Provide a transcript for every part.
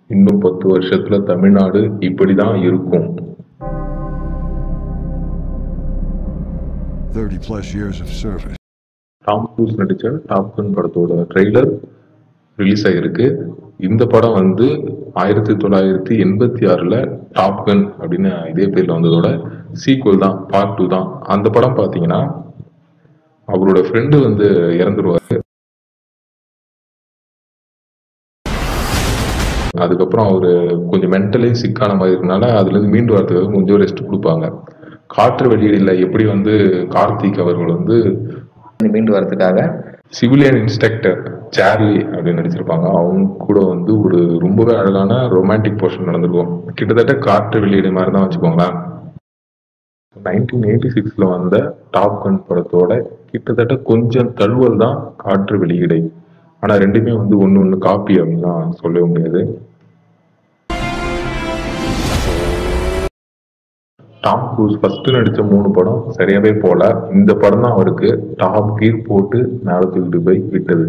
இன்னும் பத்து வருஷத்துல தமிழ்நாடு இப்படிதான் இருக்கும் 30 plus years of service. Tom Cruise நடிச்ச டாப் கன் படத்தோட ட்ரெய்லர் ரிலீஸ் ஆகிருக்கு இந்த படம் வந்து ஆயிரத்தி தொள்ளாயிரத்தி எண்பத்தி ஆறுல டாப் கன் அப்படின்னு இதே பேர்ல வந்ததோட சீக்வல் தான் பார்ட் டூ தான் அந்த படம் பார்த்தீங்கன்னா அவரோட ஃப்ரெண்டு வந்து இறந்துருவாரு அதுக்கப்புறம் அவரு கொஞ்சம் மென்டலி சிக்கான மாதிரி இருக்கனால அதுல இருந்து மீண்டு வரதுக்காக கொஞ்சம் ரெஸ்ட் கொடுப்பாங்க காற்று வெளியீடுல எப்படி வந்து கார்த்திக் அவர்கள் வந்து மீண்டு வரதுக்காக சிவிலியன் இன்ஸ்ட்ரக்டர் சார்லி அப்படின்னு நடிச்சிருப்பாங்க அவங்க கூட வந்து ஒரு ரொம்பவே அழகான ரொமான்டிக் போர்ஷன் நடந்திருக்கும் கிட்டத்தட்ட காற்று வெளியீடு மாதிரி தான் வச்சுக்கோங்களேன் நைன்டீன் எயிட்டி சிக்ஸ்ல வந்த டாப் கன் படத்தோட கிட்டத்தட்ட கொஞ்சம் தழுவல் தான் காற்று வெளியீடை ஆனா ரெண்டுமே வந்து ஒன்று ஒன்று காப்பி அப்படின்லாம் சொல்லவே முடியாது டாம் க்ரூஸ் ஃபர்ஸ்ட் நடிச்ச மூணு படம் சரியாவே போல இந்த படம் தான் அவருக்கு டாப் கீர் போட்டு மேல தூக்கிட்டு போய் விட்டது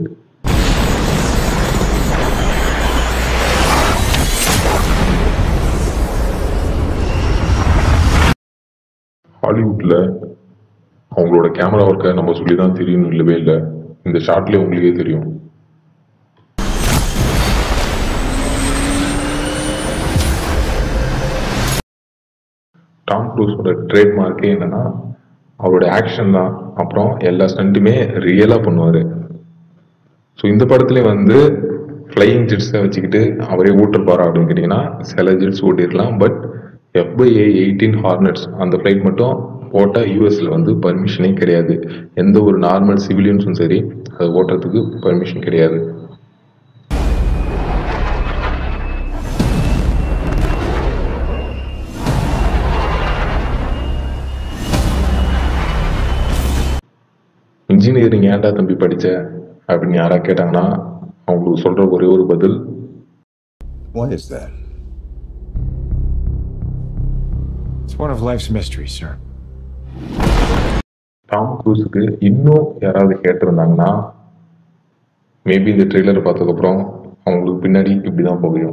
ஹாலிவுட்ல அவங்களோட கேமரா ஒர்க்கை நம்ம சொல்லி தான் தெரியணும் இல்லவே இல்லை இந்த ஷாட்லயே உங்களுக்கே தெரியும் டாம் க்ரூஸோட ட்ரேட்மார்க்கே என்னன்னா அவரோட ஆக்ஷன் தான் அப்புறம் எல்லா ஸ்டண்ட்டுமே ரியலாக பண்ணுவார் ஸோ இந்த படத்துல வந்து ஃப்ளையிங் ஜெட்ஸை வச்சுக்கிட்டு அவரே ஓட்டிருப்பாரா அப்படின்னு கேட்டிங்கன்னா சில ஜெட்ஸ் ஓட்டிருக்கலாம் பட் எஃப்ஐஏ எயிட்டீன் ஹார்னட்ஸ் அந்த ஃப்ளைட் மட்டும் போட்டால் யூஎஸ்ல வந்து பர்மிஷனே கிடையாது எந்த ஒரு நார்மல் சிவிலியன்ஸும் சரி அதை ஓட்டுறதுக்கு பர்மிஷன் கிடையாது இன்ஜினியரிங் ஏன்டா தம்பி படிச்ச அப்படின்னு யாரா கேட்டாங்கன்னா அவங்களுக்கு சொல்ற ஒரே ஒரு பதில் What is that? It's one of life's mysteries, sir. Tom க்ரூஸுக்கு இன்னும் யாராவது கேட்டிருந்தாங்கன்னா மேபி இந்த ட்ரெய்லரை பார்த்ததுக்கப்புறம் அவங்களுக்கு பின்னாடி இப்படி தான் போகும்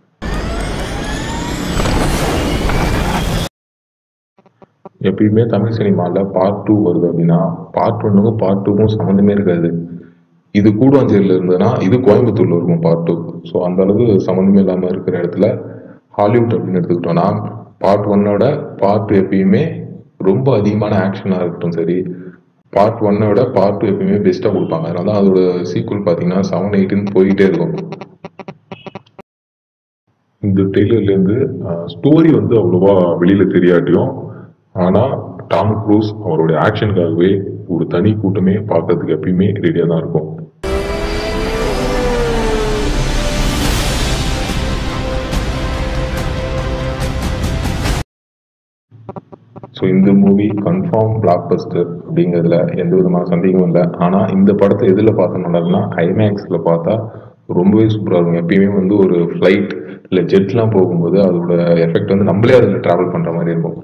எப்பயுமே தமிழ் சினிமாவில் பார்ட் டூ வருது அப்படின்னா பார்ட் ஒன்னுக்கும் பார்ட் டூக்கும் சம்மந்தமே இருக்காது இது கூடுவாஞ்சேரியில் இருந்ததுன்னா இது கோயம்புத்தூர்ல இருக்கும் பார்ட் டூ ஸோ அந்த அளவு சம்மந்தமே இல்லாமல் இருக்கிற இடத்துல ஹாலிவுட் அப்படின்னு எடுத்துக்கிட்டோம்னா பார்ட் ஒன்னோட பார்ட் எப்பயுமே ரொம்ப அதிகமான ஆக்ஷனாக இருக்கட்டும் சரி பார்ட் ஒன்னை விட பார்ட் டூ எப்பயுமே பெஸ்ட்டாக கொடுப்பாங்க அதனால தான் அதோட சீக்குவல் பார்த்தீங்கன்னா செவன் எயிட்டுன்னு போயிட்டே இருக்கும் இந்த ட்ரெய்லர்லேருந்து ஸ்டோரி வந்து அவ்வளோவா வெளியில் தெரியாட்டியும் ஆனால் டாம் க்ரூஸ் அவருடைய ஆக்ஷனுக்காகவே ஒரு தனி கூட்டமே பார்க்கறதுக்கு எப்பயுமே ரெடியாக தான் இருக்கும் ஸோ இந்த மூவி கன்ஃபார்ம் பிளாக் பஸ்டர் அப்படிங்கிறதுல எந்த விதமான சந்தேகமும் இல்லை ஆனால் இந்த படத்தை எதில் பார்த்தோம்னா ஐமேக்ஸில் பார்த்தா ரொம்பவே சூப்பராக இருக்கும் எப்பயுமே வந்து ஒரு ஃப்ளைட் இல்லை ஜெட்லாம் போகும்போது அதோட எஃபெக்ட் வந்து நம்மளே அதில் ட்ராவல் பண்ணுற மாதிரி இருக்கும்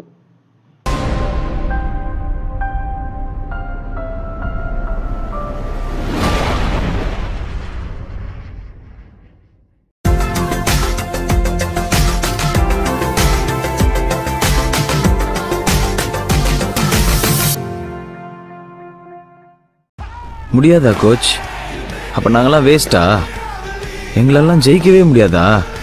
முடியாதா கோச் அப்போ நாங்களாம் வேஸ்ட்டா எங்களெல்லாம் ஜெயிக்கவே முடியாதா